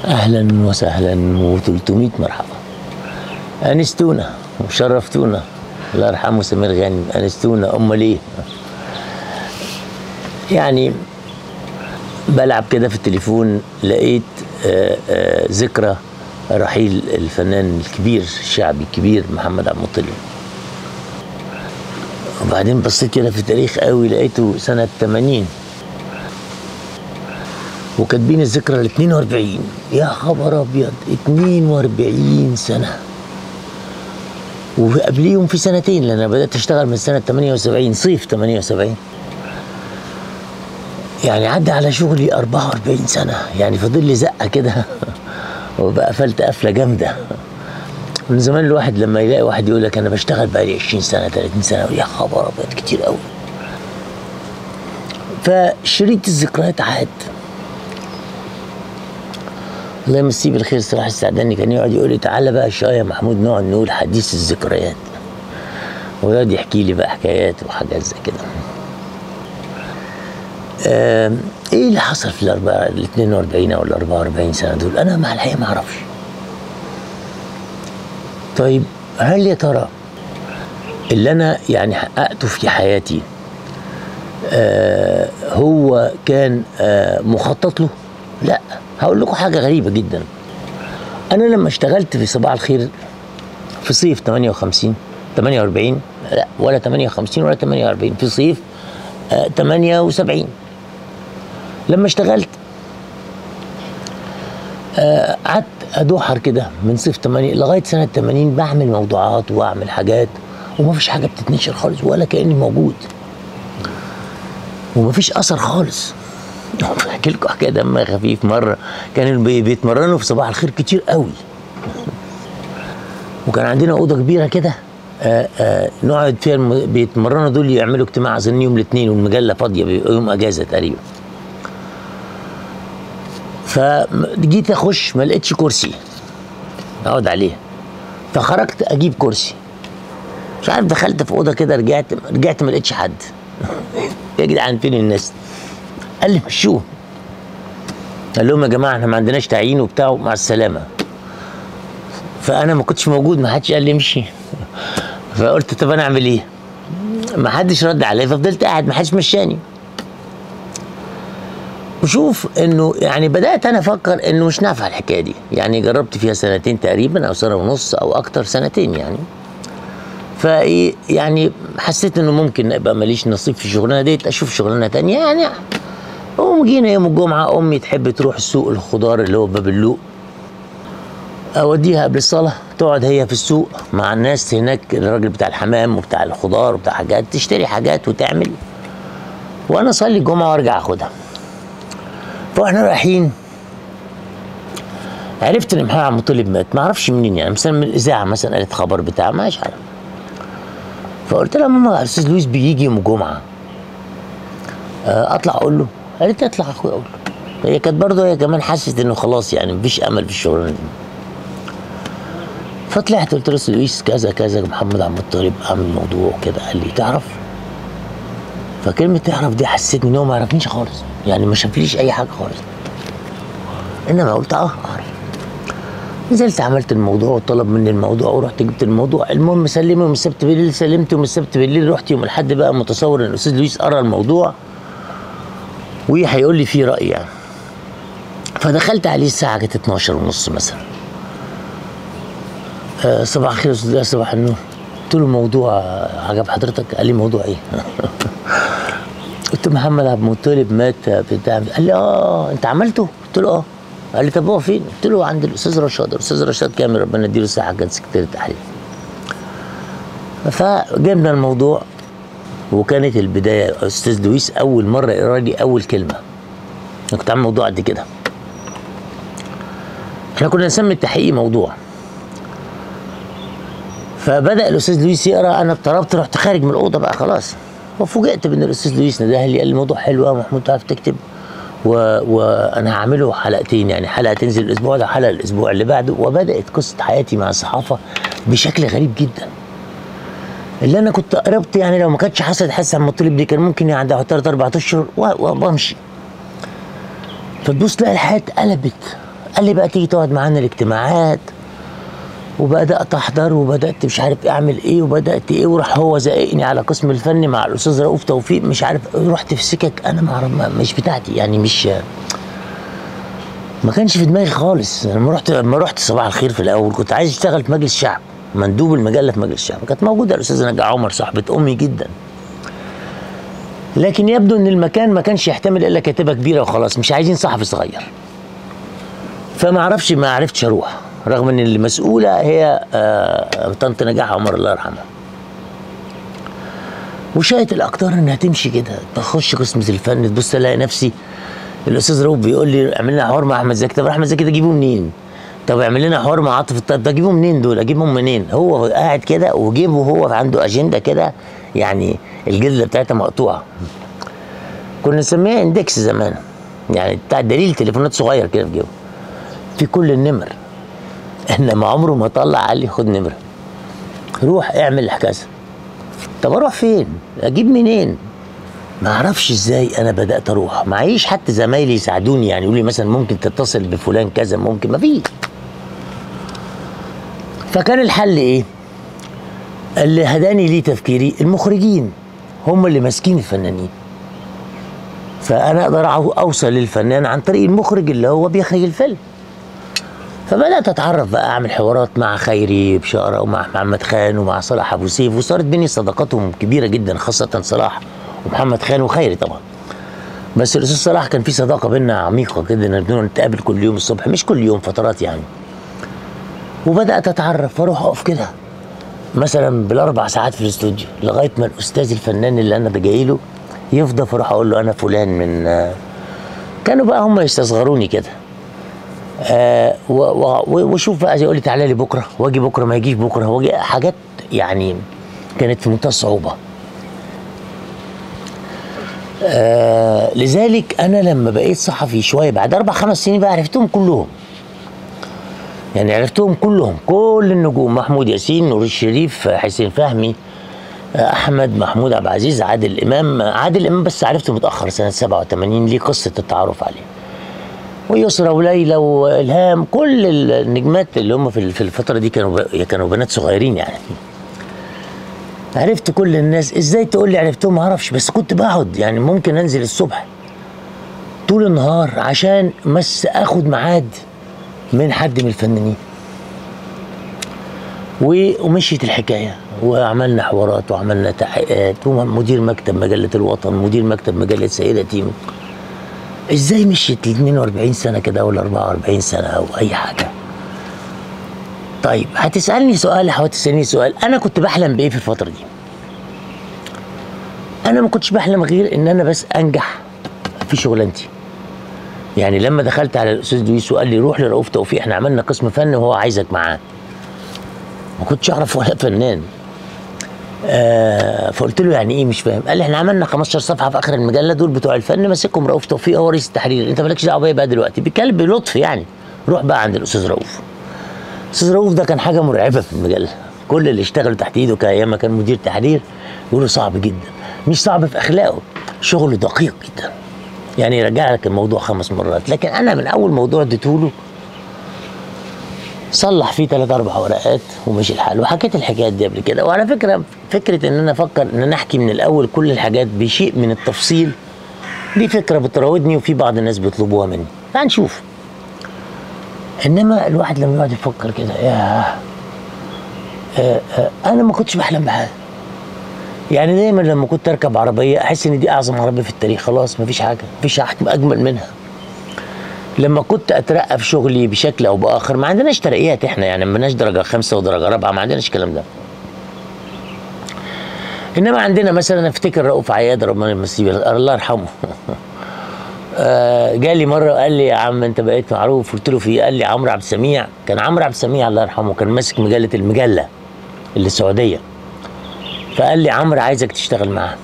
اهلا وسهلا و300 مرحبا انستونا وشرفتونا الله يرحمه سمير غانم انستونا امال ايه يعني بلعب كده في التليفون لقيت آه، آه، ذكرى رحيل الفنان الكبير الشعبي الكبير محمد عبد المطلب وبعدين بصيت كده في التاريخ قوي لقيته سنة 80 وكاتبين الذكرى ال 42 يا خبر ابيض 42 سنة وقبليهم في سنتين لان انا بدات اشتغل من سنه 78 صيف 78 يعني عدى على شغلي 44 سنه يعني فاضل لي زقه كده وبقى قفلت قفله جامده من زمان الواحد لما يلاقي واحد يقول لك انا بشتغل بقالي 20 سنه 30 سنه يا خبر ابيض كتير قوي فشريط الذكريات عاد الله يمسيه بالخير صلاح السعداني كان يقعد يقول لي تعالى بقى شويه يا محمود نقعد نقول حديث الذكريات ويقعد يحكي لي بقى حكايات وحاجات زي كده آم، ايه اللي حصل في الأربعة ال 42 او ال 44 سنه دول انا مع الحقيقه ما اعرفش طيب هل يا ترى اللي انا يعني حققته في حياتي آه هو كان آه مخطط له لا هقول لكم حاجه غريبه جدا انا لما اشتغلت في صباح الخير في صيف 58 48 لا ولا 58 ولا 48 في صيف آه 78 لما اشتغلت آه، قعدت ادوحر كده من صيف 80 لغايه سنه 80 بعمل موضوعات واعمل حاجات ومفيش حاجه بتتنشر خالص ولا كاني موجود ومفيش اثر خالص احكي لكم حكايه دمها خفيف مره كانوا بي- بيتمرنوا في صباح الخير كتير قوي وكان عندنا اوضه كبيره كده آه، آه، نقعد فيها الم- بيتمرنوا دول يعملوا اجتماع اظن يوم الاثنين والمجله فاضيه بيبقى يوم اجازه تقريبا فجيت اخش ما لقيتش كرسي اقعد عليه فخرجت اجيب كرسي مش عارف دخلت في اوضه كده رجعت رجعت ما لقيتش حد يا جدعان فين الناس قال لي مشوه قال لهم يا جماعه احنا ما عندناش تعيين وبتاع مع السلامه فانا ما كنتش موجود ما حدش قال لي امشي فقلت طب انا اعمل ايه ما حدش رد عليا ففضلت قاعد ما حدش مشاني وشوف انه يعني بدات انا افكر انه مش نافعه الحكايه دي يعني جربت فيها سنتين تقريبا او سنه ونص او اكتر سنتين يعني فايه يعني حسيت انه ممكن ابقى ماليش نصيب في الشغلانه ديت اشوف شغلانه تانية يعني قوم جينا يوم الجمعه امي تحب تروح السوق الخضار اللي هو باب اللوق اوديها قبل الصلاه تقعد هي في السوق مع الناس هناك الراجل بتاع الحمام وبتاع الخضار وبتاع حاجات تشتري حاجات وتعمل وانا اصلي الجمعه وارجع اخدها فاحنا رايحين عرفت ان محمد عبد المطلب مات ما اعرفش منين يعني مثلا من الاذاعه مثلا قالت خبر بتاع مش عارف فقلت لها ماما الاستاذ لويس بيجي يوم الجمعه آه، اطلع اقول له قالت لي اطلع اخويا اقول له هي كانت برضه هي كمان حست انه خلاص يعني مفيش امل في الشغلانه دي فطلعت قلت له أستاذ لويس كذا كذا محمد عبد المطلب عامل موضوع كده قال لي تعرف فكلمة تعرف دي حسيتني ان هو ما يعرفنيش خالص يعني ما شافليش اي حاجة خالص انما قلت اه اعرف نزلت عملت الموضوع وطلب مني الموضوع ورحت جبت الموضوع المهم سلمه يوم السبت بالليل سلمت يوم السبت بالليل رحت يوم الاحد بقى متصور ان الاستاذ لويس قرا الموضوع وهيقول لي فيه راي يعني فدخلت عليه الساعه كانت 12 ونص مثلا آه، صباح الخير يا استاذ صباح النور قلت له موضوع آه، عجب حضرتك قال لي موضوع ايه قلت له محمد عبد المطلب مات بتاع قال لي اه انت عملته قلت له اه قال لي طب هو فين قلت له عند الاستاذ رشاد الاستاذ رشاد كامل ربنا يديله الصحه كان سكرتير التحرير فجبنا الموضوع وكانت البدايه استاذ لويس اول مره يقرا لي اول كلمه انا كنت عامل موضوع قد كده احنا كنا نسمي التحقيق موضوع فبدا الاستاذ لويس يقرا انا اضطربت رحت خارج من الاوضه بقى خلاص وفوجئت بان الاستاذ لويس نده لي قال لي الموضوع حلو قوي محمود تعرف تكتب و... وانا هعمله حلقتين يعني حلقه تنزل الاسبوع ده وحلقه الاسبوع اللي بعده وبدات قصه حياتي مع الصحافه بشكل غريب جدا اللي انا كنت قربت يعني لو ما كانتش حصلت حاسه عم المطلب دي كان ممكن يعني ثلاث اربع اشهر و- و- وامشي فتبص تلاقي الحياه اتقلبت قال لي بقى تيجي تقعد معانا الاجتماعات وبدات احضر وبدات مش عارف اعمل ايه وبدات ايه وراح هو زقني على قسم الفني مع الاستاذ رؤوف توفيق مش عارف رحت في سكك انا ما أعرف- ما- مش بتاعتي يعني مش ما كانش في دماغي خالص لما رحت لما رحت صباح الخير في الاول كنت عايز اشتغل في مجلس الشعب مندوب المجله في مجلس الشعب كانت موجوده الاستاذه نجاة عمر صاحبه امي جدا لكن يبدو ان المكان ما كانش يحتمل الا كاتبه كبيره وخلاص مش عايزين صحفي صغير فما اعرفش ما عرفتش اروح رغم ان المسؤوله هي آه، طنط نجاح عمر الله يرحمها وشاءت الاقدار انها تمشي كده بخش قسم الفن تبص الاقي نفسي الاستاذ رؤوف بيقول لي اعمل لنا حوار مع احمد زكي طب احمد زكي ده اجيبه منين؟ طب اعمل لنا حوار مع عاطف الطيب ده اجيبه منين دول؟ اجيبهم منين؟ هو قاعد كده وجيبه هو عنده اجنده كده يعني الجلده بتاعتها مقطوعه كنا نسميها اندكس زمان يعني بتاع دليل تليفونات صغير كده في جيبه في كل النمر انما عمره ما طلع قال لي خد نمره روح اعمل كذا طب اروح فين؟ اجيب منين؟ ما اعرفش ازاي انا بدات اروح معيش حتى زمايلي يساعدوني يعني يقولوا لي مثلا ممكن تتصل بفلان كذا ممكن ما فيش فكان الحل ايه اللي هداني ليه تفكيري المخرجين هم اللي ماسكين الفنانين فانا اقدر أو- اوصل للفنان عن طريق المخرج اللي هو بيخرج الفيلم فبدات اتعرف بقى اعمل حوارات مع خيري بشاره ومع محمد خان ومع صلاح ابو سيف وصارت بيني صداقاتهم كبيره جدا خاصه صلاح ومحمد خان وخيري طبعا بس الاستاذ صلاح كان في صداقه بينا عميقه كده نبدأ نتقابل كل يوم الصبح مش كل يوم فترات يعني وبدات اتعرف واروح اقف كده مثلا بالاربع ساعات في الاستوديو لغايه ما الاستاذ الفنان اللي انا جاي له يفضى فاروح اقول له انا فلان من آه، كانوا بقى هم يستصغروني كده آه و- و- واشوف بقى يقول لي تعالى لي بكره واجي بكره ما يجيش بكره واجي حاجات يعني كانت في منتهى الصعوبه آه لذلك انا لما بقيت صحفي شويه بعد اربع خمس سنين بقى عرفتهم كلهم يعني عرفتهم كلهم كل النجوم محمود ياسين نور الشريف حسين فهمي آه، احمد محمود عبد العزيز عادل امام عادل امام بس عرفته متاخر سنه 87 ليه قصه التعرف عليه ويسرى وليلى والهام كل النجمات اللي هم في في الفتره دي كانوا ب- كانوا بنات صغيرين يعني عرفت كل الناس ازاي تقول لي عرفتهم ما اعرفش بس كنت بقعد يعني ممكن انزل الصبح طول النهار عشان بس اخد ميعاد من حد من الفنانين و- ومشيت الحكايه وعملنا حوارات وعملنا تحقيقات ومدير مكتب مجله الوطن مدير مكتب مجله سيده تيمو ازاي مشيت ل 42 سنه كده ولا 44 سنه او اي حاجه طيب هتسالني سؤال او هتسالني سؤال انا كنت بحلم بايه في الفتره دي انا ما كنتش بحلم غير ان انا بس انجح في شغلانتي يعني لما دخلت على الاستاذ دويس وقال لي روح لرؤوف توفيق احنا عملنا قسم فن وهو عايزك معاه ما كنتش اعرف ولا فنان آه فقلت له يعني ايه مش فاهم قال لي احنا عملنا 15 صفحه في اخر المجله دول بتوع الفن ماسكهم رؤوف توفيق هو رئيس التحرير انت مالكش دعوه بيا بقى دلوقتي بيتكلم بلطف يعني روح بقى عند الاستاذ رؤوف الاستاذ رؤوف ده كان حاجه مرعبه في المجله كل اللي اشتغلوا تحت ايده كان ايام ما كان مدير تحرير يقولوا صعب جدا مش صعب في اخلاقه شغله دقيق جدا يعني يرجع لك الموضوع خمس مرات لكن انا من اول موضوع اديته له صلح فيه ثلاث اربع ورقات ومشي الحال وحكيت الحكايات دي قبل كده وعلى فكره فكره ان انا افكر ان انا احكي من الاول كل الحاجات بشيء من التفصيل دي فكره بتراودني وفي بعض الناس بيطلبوها مني تعال نشوف انما الواحد لما يقعد يفكر كده يا آه آه انا ما كنتش بحلم بحاجه يعني دايما لما كنت اركب عربيه احس ان دي اعظم عربيه في التاريخ خلاص مفيش حاجه مفيش حاجه اجمل منها لما كنت اترقى في شغلي بشكل او باخر ما عندناش ترقيات احنا يعني ما عندناش درجه خمسه ودرجه رابعه ما عندناش الكلام ده انما عندنا مثلا افتكر رؤوف عياد ربنا يمسيه الله يرحمه آه، جالي مره قال لي يا عم انت بقيت معروف قلت له في إيه؟ قال لي عمرو عبد السميع كان عمرو عبد السميع الله يرحمه كان ماسك مجله المجله اللي السعوديه فقال لي عمرو عايزك تشتغل معاه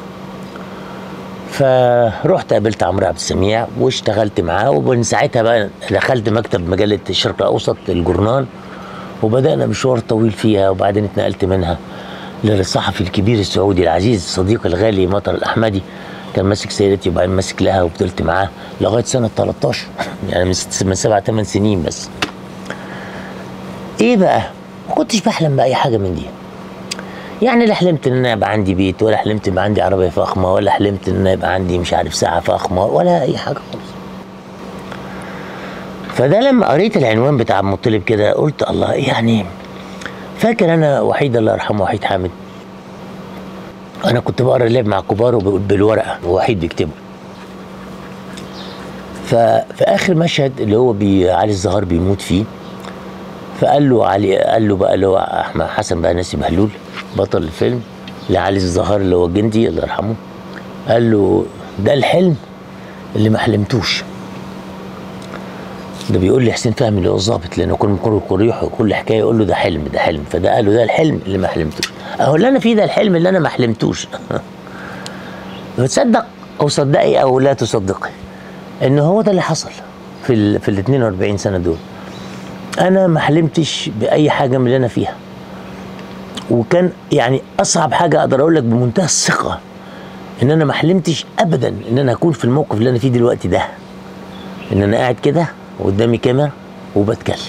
فرحت قابلت عمرو عبد السميع واشتغلت معاه ومن ساعتها بقى دخلت مكتب مجله الشرق الاوسط الجورنال وبدانا مشوار طويل فيها وبعدين اتنقلت منها للصحفي الكبير السعودي العزيز صديقي الغالي مطر الاحمدي كان ماسك سيرتي وبعدين ماسك لها وفضلت معاه لغايه سنه 13 يعني من ست- من سبع ثمان سنين بس ايه بقى ما كنتش بحلم باي حاجه من دي يعني لا حلمت ان انا يبقى عندي بيت ولا حلمت يبقى عندي عربيه فخمه ولا حلمت ان انا يبقى عندي مش عارف ساعه فخمه ولا اي حاجه خالص فده لما قريت العنوان بتاع ام مطلب كده قلت الله يعني فاكر انا وحيد الله يرحمه وحيد حامد انا كنت بقرا اللعب مع الكبار وب- بالورقه ووحيد بيكتبه ففي اخر مشهد اللي هو بي علي الزهار بيموت فيه فقال له علي قال له بقى اللي هو احمد حسن بقى ناسي بهلول بطل الفيلم لعلي الزهار اللي هو الجندي الله يرحمه قال له ده الحلم اللي ما حلمتوش ده بيقول لي حسين فهمي اللي هو الظابط لانه كل كل كل كل حكايه يقول له ده حلم ده حلم فده قال له ده الحلم اللي ما حلمتوش اهو اللي انا فيه ده الحلم اللي انا ما حلمتوش تصدق او صدقي او لا تصدقي ان هو ده اللي حصل في ال في ال 42 سنه دول انا ما حلمتش باي حاجه من اللي انا فيها وكان يعني اصعب حاجه اقدر اقول لك بمنتهى الثقه ان انا ما حلمتش ابدا ان انا اكون في الموقف اللي انا فيه دلوقتي ده ان انا قاعد كده وقدامي كاميرا وبتكلم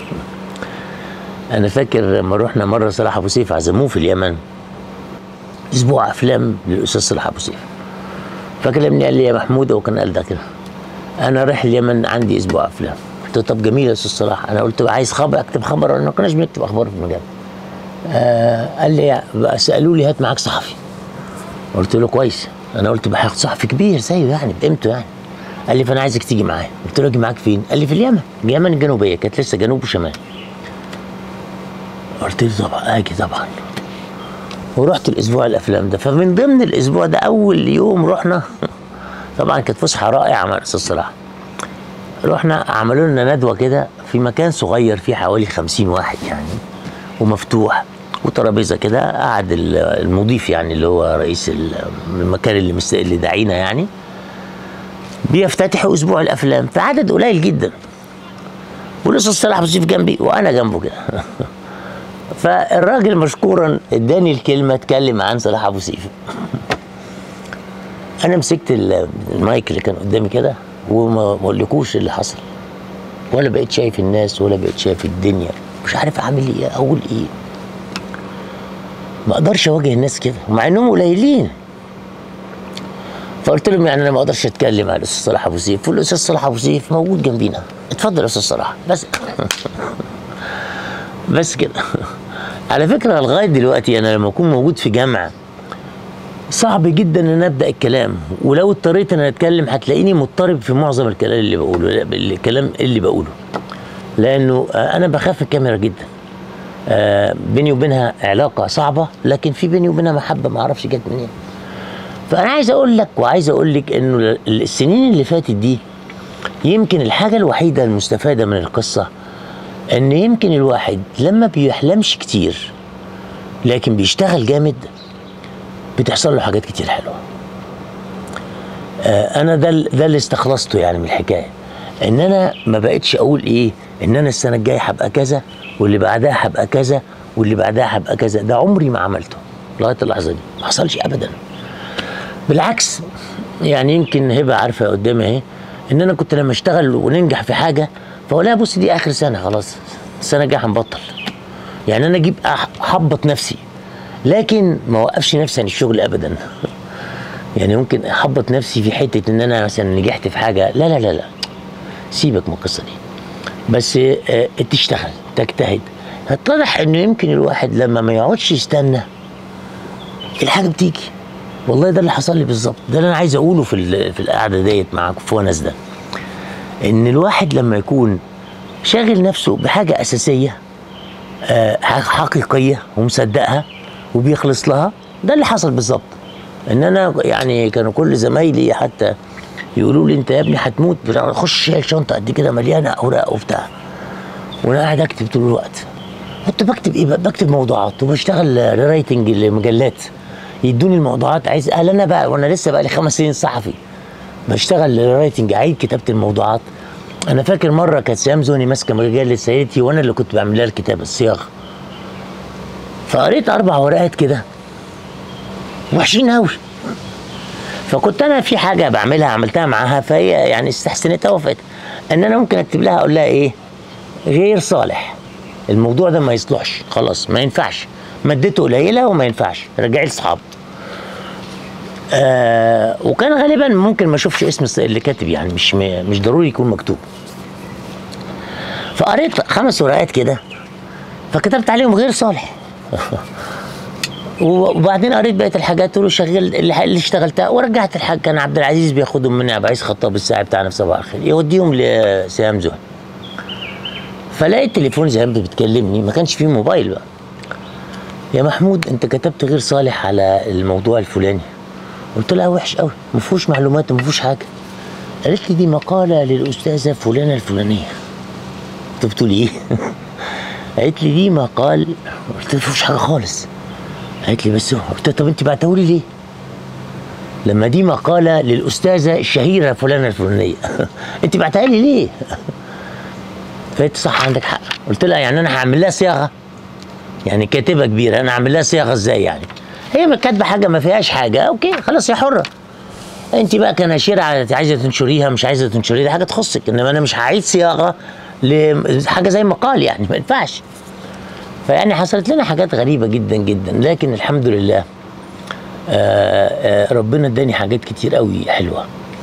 انا فاكر لما رحنا مره صلاح ابو سيف عزموه في اليمن اسبوع افلام للاستاذ صلاح ابو سيف فكلمني قال لي يا محمود هو كان قال ده كده انا رايح اليمن عندي اسبوع افلام قلت له طب جميل يا استاذ صلاح انا قلت له عايز خبر اكتب خبر ولا ما كناش بنكتب اخبار في المجال آه قال لي بقى سالوا لي هات معاك صحفي قلت له كويس انا قلت بقى هاخد صحفي كبير زيه يعني بقيمته يعني قال لي فانا عايزك تيجي معايا قلت له اجي معاك فين قال لي في اليمن اليمن الجنوبيه كانت لسه جنوب وشمال قلت له طبعا اجي طبعا ورحت الاسبوع الافلام ده فمن ضمن الاسبوع ده اول يوم رحنا طبعا كانت فسحه رائعه مع الاستاذ صلاح رحنا عملوا لنا ندوه كده في مكان صغير فيه حوالي خمسين واحد يعني ومفتوح وترابيزه كده قعد ال- المضيف يعني اللي هو رئيس ال- المكان اللي مست... اللي داعينا يعني بيفتتحوا اسبوع الافلام في عدد قليل جدا والاستاذ صلاح ابو سيف جنبي وانا جنبه كده فالراجل مشكورا اداني الكلمه اتكلم عن صلاح ابو سيف انا مسكت ال- المايك اللي كان قدامي كده وما ما اقولكوش اللي حصل ولا بقيت شايف الناس ولا بقيت شايف الدنيا مش عارف اعمل ايه اقول ايه ما اقدرش اواجه الناس كده مع انهم قليلين فقلت لهم يعني انا ما اقدرش اتكلم على الاستاذ صلاح ابو سيف والاستاذ صلاح ابو سيف موجود جنبينا اتفضل يا استاذ صلاح بس بس كده على فكره لغايه دلوقتي انا لما اكون موجود في جامعه صعب جدا ان أنا ابدا الكلام ولو اضطريت ان أنا اتكلم هتلاقيني مضطرب في معظم الكلام اللي بقوله لا، الكلام اللي بقوله لانه آه، انا بخاف من الكاميرا جدا آه، بيني وبينها علاقه صعبه لكن في بيني وبينها محبه ما اعرفش جت منين فانا عايز اقول لك وعايز اقول لك انه السنين اللي فاتت دي يمكن الحاجه الوحيده المستفاده من القصه ان يمكن الواحد لما بيحلمش كتير لكن بيشتغل جامد بتحصل له حاجات كتير حلوه آه انا ده ال- ده اللي استخلصته يعني من الحكايه ان انا ما بقتش اقول ايه ان انا السنه الجايه هبقى كذا واللي بعدها هبقى كذا واللي بعدها هبقى كذا ده عمري ما عملته لغايه اللحظه دي ما حصلش ابدا بالعكس يعني يمكن هبه عارفه قدامي اهي ان انا كنت لما اشتغل وننجح في حاجه فاقول لها بص دي اخر سنه خلاص السنه الجايه هنبطل يعني انا اجيب أح- احبط نفسي لكن ما اوقفش نفسي عن الشغل ابدا يعني ممكن احبط نفسي في حته ان انا مثلا نجحت في حاجه لا لا لا لا سيبك من القصه دي بس آه، تشتغل تجتهد هتضح انه يمكن الواحد لما ما يقعدش يستنى الحاجه بتيجي والله ده اللي حصل لي بالظبط ده اللي انا عايز اقوله في ال- في القعده ديت معاكم في ونس ده ان الواحد لما يكون شاغل نفسه بحاجه اساسيه آه، حقيقيه ومصدقها وبيخلص لها ده اللي حصل بالظبط ان انا يعني كانوا كل زمايلي حتى يقولوا لي انت يا ابني هتموت خش شايل شنطه قد كده مليانه اوراق وبتاع وانا قاعد اكتب طول الوقت كنت بكتب ايه بقى؟ بكتب موضوعات وبشتغل رايتنج لمجلات يدوني الموضوعات عايز قال انا بقى وانا لسه بقى لي خمس سنين صحفي بشتغل رايتنج عيد كتابه الموضوعات انا فاكر مره كانت سهام زوني ماسكه مجله سيدتي وانا اللي كنت بعمل لها الكتابه الصياغه فقريت اربع ورقات كده وحشين قوي فكنت انا في حاجه بعملها عملتها معاها فهي يعني استحسنتها وافقت ان انا ممكن اكتب لها اقول لها ايه غير صالح الموضوع ده ما يصلحش خلاص ما ينفعش مادته قليله وما ينفعش رجعي لاصحابه آه وكان غالبا ممكن ما اشوفش اسم اللي كاتب يعني مش مش ضروري يكون مكتوب فقريت خمس ورقات كده فكتبت عليهم غير صالح وبعدين قريت بقيه الحاجات له شغل اللي اشتغلتها ورجعت الحاج كان عبد العزيز بياخدهم مني عبد العزيز خطاب الساعي بتاعنا في صباح الخير يوديهم لسهام زهر فلقيت تليفون زهام بتكلمني ما كانش فيه موبايل بقى يا محمود انت كتبت غير صالح على الموضوع الفلاني قلت لها وحش قوي ما فيهوش معلومات ما فيهوش حاجه قالت لي دي مقاله للاستاذه فلانه الفلانيه قلت بتقولي ايه قالت لي دي مقال قلت لها فيهوش حاجه خالص قالت لي بس قلت طب انت بعتهولي ليه لما دي مقاله للاستاذه الشهيره فلانه الفلانيه انت بعتها لي ليه فقلت صح عندك حق قلت لها يعني انا هعمل لها صياغه يعني كاتبه كبيره انا هعمل لها صياغه ازاي يعني هي كاتبه حاجه ما فيهاش حاجه اوكي خلاص هي حره انت بقى كناشره عايزه تنشريها مش عايزه تنشريها دي حاجه تخصك انما انا مش هعيد صياغه لحاجه زي مقال يعني ما ينفعش فيعني حصلت لنا حاجات غريبه جدا جدا لكن الحمد لله آآ آآ ربنا اداني حاجات كتير قوي حلوه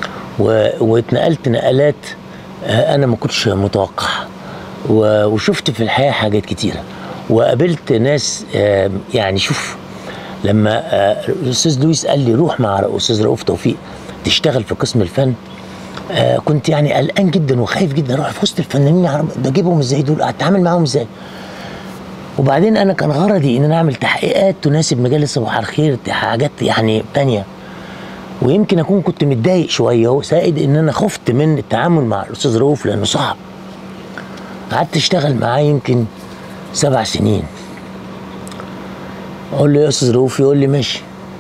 واتنقلت نقلات انا ما كنتش متوقعها وشفت في الحياه حاجات كتيره وقابلت ناس يعني شوف لما الاستاذ لويس قال لي روح مع الاستاذ رؤوف توفيق تشتغل في قسم الفن كنت يعني قلقان جدا وخايف جدا اروح في وسط الفنانين العرب ده اجيبهم ازاي دول اتعامل معاهم ازاي وبعدين انا كان غرضي ان انا اعمل تحقيقات تناسب مجال صباح الخير حاجات يعني تانية ويمكن اكون كنت متضايق شويه وسائد ان انا خفت من التعامل مع الاستاذ رؤوف لانه صعب قعدت اشتغل معاه يمكن سبع سنين اقول له يا استاذ رؤوف يقول لي ماشي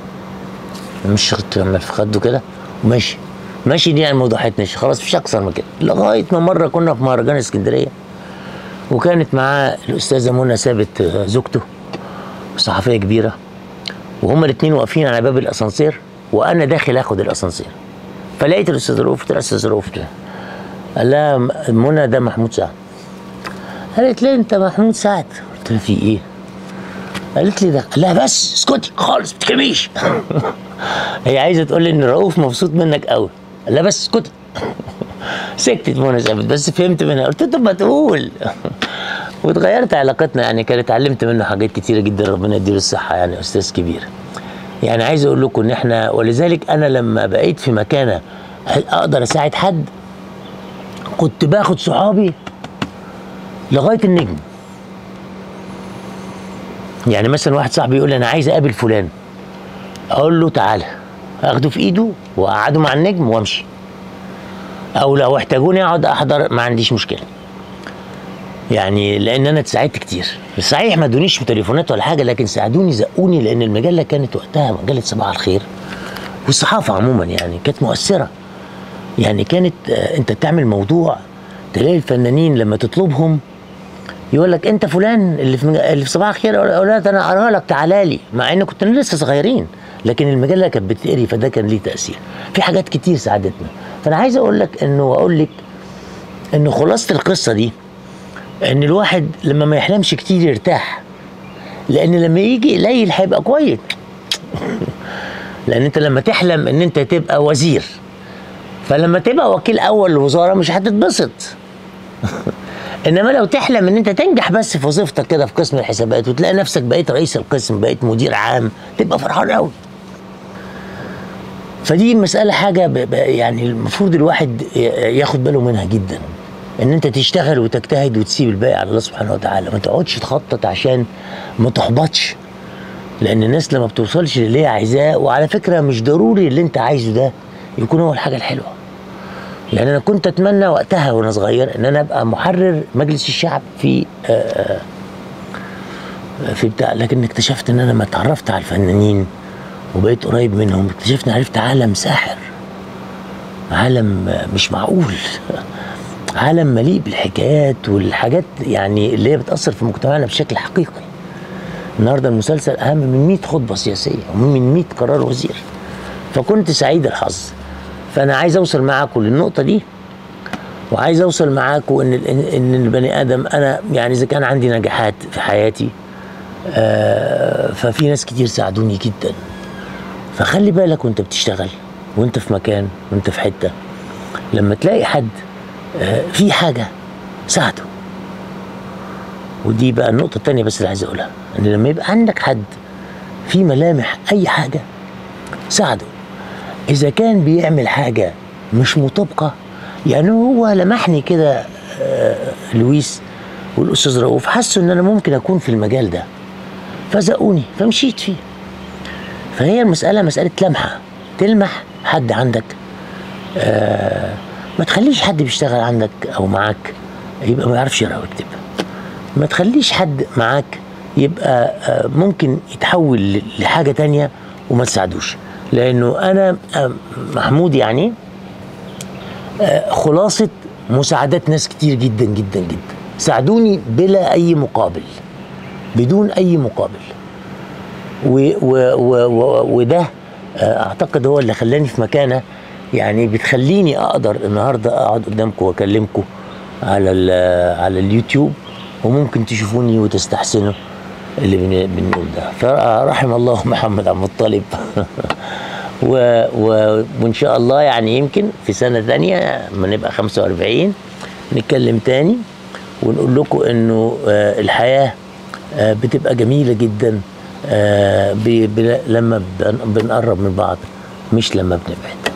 مش شغلت عمال في خده كده وماشي ماشي دي يعني ما وضحتنيش خلاص مفيش اكثر من كده لغايه ما مره كنا في مهرجان اسكندريه وكانت معاه الاستاذه منى ثابت زوجته صحفيه كبيره وهما الاثنين واقفين على باب الاسانسير وانا داخل اخد الاسانسير فلقيت الاستاذ رؤوف قلت لها استاذ رؤوف قال لها منى ده محمود سعد قالت لي انت محمود سعد قلت لها في ايه قالت لي ده لا بس اسكتي خالص ما تتكلميش هي عايزه تقول لي ان رؤوف مبسوط منك قوي لا بس اسكتي سكتت منى ثابت بس فهمت منها قلت طب ما تقول واتغيرت علاقتنا يعني كانت اتعلمت منه حاجات كتيره جدا ربنا يديله الصحه يعني استاذ كبير يعني عايز اقول لكم ان احنا ولذلك انا لما بقيت في مكانه اقدر اساعد حد كنت باخد صحابي لغايه النجم يعني مثلا واحد صاحبي يقول لي انا عايز اقابل فلان اقول له تعالى اخده في ايده واقعده مع النجم وامشي او لو احتاجوني اقعد احضر ما عنديش مشكله يعني لان انا اتساعدت كتير صحيح ما ادونيش في تليفونات ولا حاجه لكن ساعدوني زقوني لان المجله كانت وقتها مجله صباح الخير والصحافه عموما يعني كانت مؤثره يعني كانت آه انت تعمل موضوع تلاقي الفنانين لما تطلبهم يقول لك انت فلان اللي في اللي في صباح الخير اقول لك انا ارى لك تعالى لي مع ان كنت لسه صغيرين لكن المجله كانت بتقري فده كان ليه تاثير في حاجات كتير ساعدتنا فانا عايز اقول لك انه واقول لك انه خلاصه القصه دي ان الواحد لما ما يحلمش كتير يرتاح لان لما يجي قليل هيبقى كويس لان انت لما تحلم ان انت تبقى وزير فلما تبقى وكيل اول لوزاره مش هتتبسط انما لو تحلم ان انت تنجح بس في وظيفتك كده في قسم الحسابات وتلاقي نفسك بقيت رئيس القسم بقيت مدير عام تبقى فرحان قوي فدي مسألة حاجة ب- ب- يعني المفروض الواحد ي- ياخد باله منها جدا ان انت تشتغل وتجتهد وتسيب الباقي على الله سبحانه وتعالى ما تقعدش تخطط عشان ما تحبطش لان الناس لما بتوصلش للي هي عايزاه وعلى فكرة مش ضروري اللي انت عايزه ده يكون هو الحاجة الحلوة يعني انا كنت اتمنى وقتها وانا صغير ان انا ابقى محرر مجلس الشعب في آه، آه، في بتاع لكن اكتشفت ان انا لما اتعرفت على الفنانين وبقيت قريب منهم اكتشفت ان عرفت عالم ساحر عالم آه، مش معقول عالم مليء بالحكايات والحاجات يعني اللي هي بتاثر في مجتمعنا بشكل حقيقي النهارده المسلسل اهم من 100 خطبه سياسيه ومن 100 قرار وزير فكنت سعيد الحظ فانا عايز اوصل معاكم للنقطه دي وعايز اوصل معاكم ان ال- ان البني ادم انا يعني اذا كان عندي نجاحات في حياتي آه، ففي ناس كتير ساعدوني جدا فخلي بالك وانت بتشتغل وانت في مكان وانت في حته لما تلاقي حد آه، في حاجه ساعده ودي بقى النقطه التانية بس اللي عايز اقولها ان لما يبقى عندك حد في ملامح اي حاجه ساعده اذا كان بيعمل حاجه مش مطابقه يعني هو لمحني كده آه، لويس والاستاذ رؤوف حسوا ان انا ممكن اكون في المجال ده فزقوني فمشيت فيه فهي المساله مساله لمحه تلمح حد عندك آه ما تخليش حد بيشتغل عندك او معاك يبقى ما يعرفش يقرا ويكتب ما تخليش حد معاك يبقى آه، ممكن يتحول ل- لحاجة تانية وما تساعدوش لأنه أنا آه، محمود يعني آه، خلاصة مساعدات ناس كتير جدا جدا جدا ساعدوني بلا أي مقابل بدون أي مقابل و و و و وده آه، أعتقد هو اللي خلاني في مكانة يعني بتخليني أقدر النهاردة أقعد قدامكم وأكلمكم على ال- على اليوتيوب وممكن تشوفوني وتستحسنوا اللي بن- بنقول ده فرحم الله محمد عبد المطلب و و وان شاء الله يعني يمكن في سنه ثانيه لما نبقى 45 نتكلم تاني ونقول لكم انه آه، الحياه آه، بتبقى جميله جدا آه، ب- ب- لما بن- بنقرب من بعض مش لما بنبعد